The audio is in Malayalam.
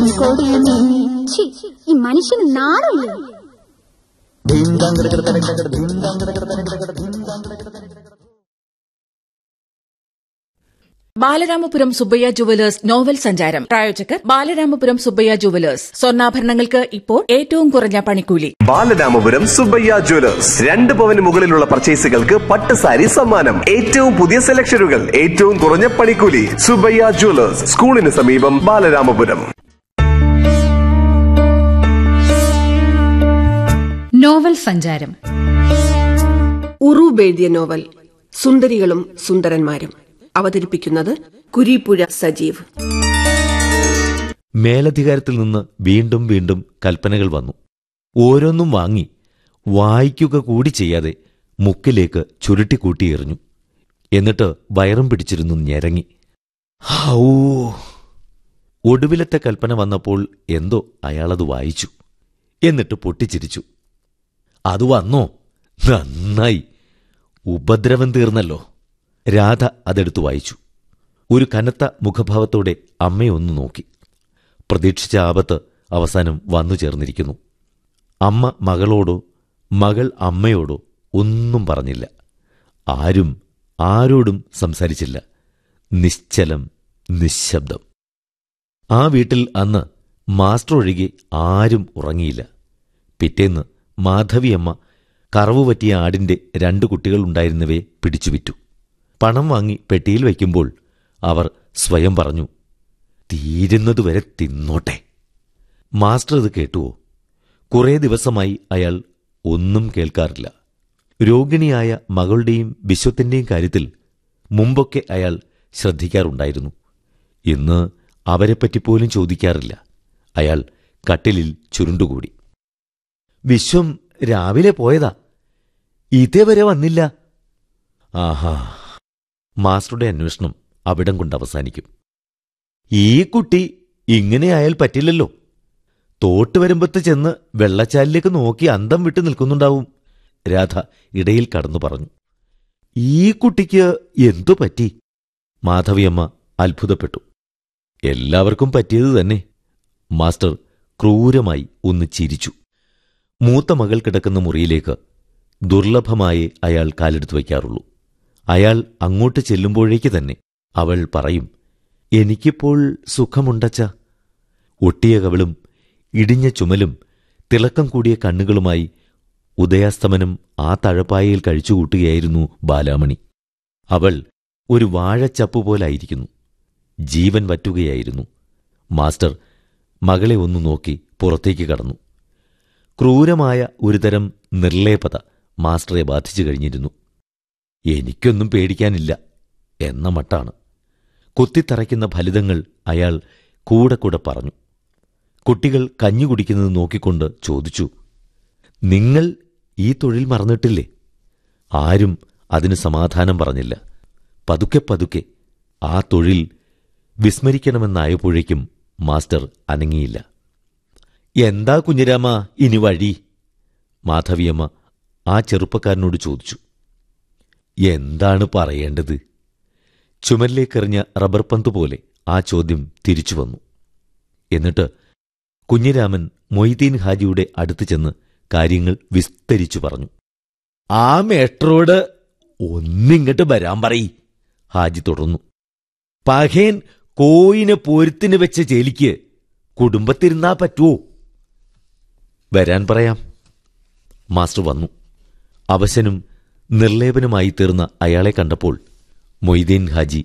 കൊടിയുന്നു ഛി, ഈ മനുഷ്യന് നാണമില്ലേ ബാലരാമപുരം സുബ്ബയ്യ ജുവലേഴ്സ് നോവൽ സഞ്ചാരം പ്രായോജകർ ബാലരാമപുരം സുബ്ബയ്യ ജുവലേഴ്സ് സ്വർണ്ണാഭരണങ്ങൾക്ക് ഇപ്പോൾ ഏറ്റവും കുറഞ്ഞ പണിക്കൂലി ബാലരാമപുരം സുബയ്യ ജ്വല്ലേഴ്സ് രണ്ട് പവന് മുകളിലുള്ള പർച്ചേസുകൾക്ക് പട്ട് സാരി സമ്മാനം ഏറ്റവും പുതിയ സെലക്ഷനുകൾ ഏറ്റവും കുറഞ്ഞ പണിക്കൂലി സുബയ്യ ജ്വല്ലേഴ്സ് സ്കൂളിന് സമീപം ബാലരാമപുരം നോവൽ സഞ്ചാരം ഉറൂബ് എഴുതിയ നോവൽ സുന്ദരികളും സുന്ദരന്മാരും അവതരിപ്പിക്കുന്നത് കുരീപ്പുഴ സജീവ് മേലധികാരത്തിൽ നിന്ന് വീണ്ടും വീണ്ടും കൽപ്പനകൾ വന്നു ഓരോന്നും വാങ്ങി വായിക്കുക കൂടി ചെയ്യാതെ മുക്കിലേക്ക് ചുരുട്ടിക്കൂട്ടി എറിഞ്ഞു എന്നിട്ട് വയറും പിടിച്ചിരുന്നു ഞെരങ്ങി ഹൗ ഒടുവിലത്തെ കൽപ്പന വന്നപ്പോൾ എന്തോ അയാളത് വായിച്ചു എന്നിട്ട് പൊട്ടിച്ചിരിച്ചു അത് വന്നോ നന്നായി ഉപദ്രവം തീർന്നല്ലോ രാധ അതെടുത്തു വായിച്ചു ഒരു കനത്ത മുഖഭാവത്തോടെ അമ്മയെ ഒന്ന് നോക്കി പ്രതീക്ഷിച്ച ആപത്ത് അവസാനം വന്നു ചേർന്നിരിക്കുന്നു അമ്മ മകളോടോ മകൾ അമ്മയോടോ ഒന്നും പറഞ്ഞില്ല ആരും ആരോടും സംസാരിച്ചില്ല നിശ്ചലം നിശബ്ദം ആ വീട്ടിൽ അന്ന് മാസ്റ്റർ ഒഴികെ ആരും ഉറങ്ങിയില്ല പിറ്റേന്ന് മാധവിയമ്മ കറവു പറ്റിയ ആടിന്റെ രണ്ടു കുട്ടികൾ ഉണ്ടായിരുന്നവയെ പിടിച്ചുവിറ്റു പണം വാങ്ങി പെട്ടിയിൽ വയ്ക്കുമ്പോൾ അവർ സ്വയം പറഞ്ഞു തീരുന്നതുവരെ തിന്നോട്ടെ മാസ്റ്റർ ഇത് കേട്ടുവോ കുറേ ദിവസമായി അയാൾ ഒന്നും കേൾക്കാറില്ല രോഗിണിയായ മകളുടെയും വിശ്വത്തിന്റെയും കാര്യത്തിൽ മുമ്പൊക്കെ അയാൾ ശ്രദ്ധിക്കാറുണ്ടായിരുന്നു ഇന്ന് അവരെപ്പറ്റി പോലും ചോദിക്കാറില്ല അയാൾ കട്ടിലിൽ ചുരുണ്ടുകൂടി വിശ്വം രാവിലെ പോയതാ ഇതേവരെ വന്നില്ല ആഹാ മാസ്റ്ററുടെ അന്വേഷണം അവിടം കൊണ്ട് അവസാനിക്കും ഈ കുട്ടി ഇങ്ങനെയായാൽ പറ്റില്ലല്ലോ തോട്ട് വരുമ്പത്ത് ചെന്ന് വെള്ളച്ചാലിലേക്ക് നോക്കി അന്തം വിട്ട് നിൽക്കുന്നുണ്ടാവും രാധ ഇടയിൽ കടന്നു പറഞ്ഞു ഈ കുട്ടിക്ക് എന്തു പറ്റി മാധവിയമ്മ അത്ഭുതപ്പെട്ടു എല്ലാവർക്കും പറ്റിയത് തന്നെ മാസ്റ്റർ ക്രൂരമായി ഒന്ന് ചിരിച്ചു മൂത്ത മകൾ കിടക്കുന്ന മുറിയിലേക്ക് ദുർലഭമായേ അയാൾ കാലെടുത്തു വയ്ക്കാറുള്ളൂ അയാൾ അങ്ങോട്ട് ചെല്ലുമ്പോഴേക്ക് തന്നെ അവൾ പറയും എനിക്കിപ്പോൾ സുഖമുണ്ടച്ച ഒട്ടിയ കവിളും ഇടിഞ്ഞ ചുമലും തിളക്കം കൂടിയ കണ്ണുകളുമായി ഉദയാസ്തമനം ആ തഴപ്പായയിൽ കഴിച്ചുകൂട്ടുകയായിരുന്നു ബാലാമണി അവൾ ഒരു വാഴച്ചപ്പ് പോലായിരിക്കുന്നു ജീവൻ വറ്റുകയായിരുന്നു മാസ്റ്റർ മകളെ ഒന്ന് നോക്കി പുറത്തേക്ക് കടന്നു ക്രൂരമായ ഒരുതരം നിർലേപത മാസ്റ്ററെ ബാധിച്ചു കഴിഞ്ഞിരുന്നു എനിക്കൊന്നും പേടിക്കാനില്ല എന്ന മട്ടാണ് കുത്തിത്തറയ്ക്കുന്ന ഫലിതങ്ങൾ അയാൾ കൂടെ കൂടെ പറഞ്ഞു കുട്ടികൾ കഞ്ഞി കുടിക്കുന്നത് നോക്കിക്കൊണ്ട് ചോദിച്ചു നിങ്ങൾ ഈ തൊഴിൽ മറന്നിട്ടില്ലേ ആരും അതിന് സമാധാനം പറഞ്ഞില്ല പതുക്കെ പതുക്കെ ആ തൊഴിൽ വിസ്മരിക്കണമെന്നായപ്പോഴേക്കും മാസ്റ്റർ അനങ്ങിയില്ല എന്താ കുഞ്ഞിരാമ ഇനി വഴി മാധവിയമ്മ ആ ചെറുപ്പക്കാരനോട് ചോദിച്ചു എന്താണ് പറയേണ്ടത് ചുമലിലേക്കെറിഞ്ഞ റബ്ബർ പന്ത് പോലെ ആ ചോദ്യം തിരിച്ചു വന്നു എന്നിട്ട് കുഞ്ഞിരാമൻ മൊയ്തീൻ ഹാജിയുടെ അടുത്ത് ചെന്ന് കാര്യങ്ങൾ വിസ്തരിച്ചു പറഞ്ഞു ആ മേട്രോട് ഒന്നിങ്ങോട്ട് വരാൻ പറയി ഹാജി തുടർന്നു പഹേൻ കോയിനെ പൊരുത്തിന് വെച്ച ചേലിക്ക് കുടുംബത്തിരുന്നാ പറ്റുവോ വരാൻ പറയാം മാസ്റ്റർ വന്നു അവശനും നിർലേപനുമായി തീർന്ന അയാളെ കണ്ടപ്പോൾ മൊയ്തീൻ ഹാജി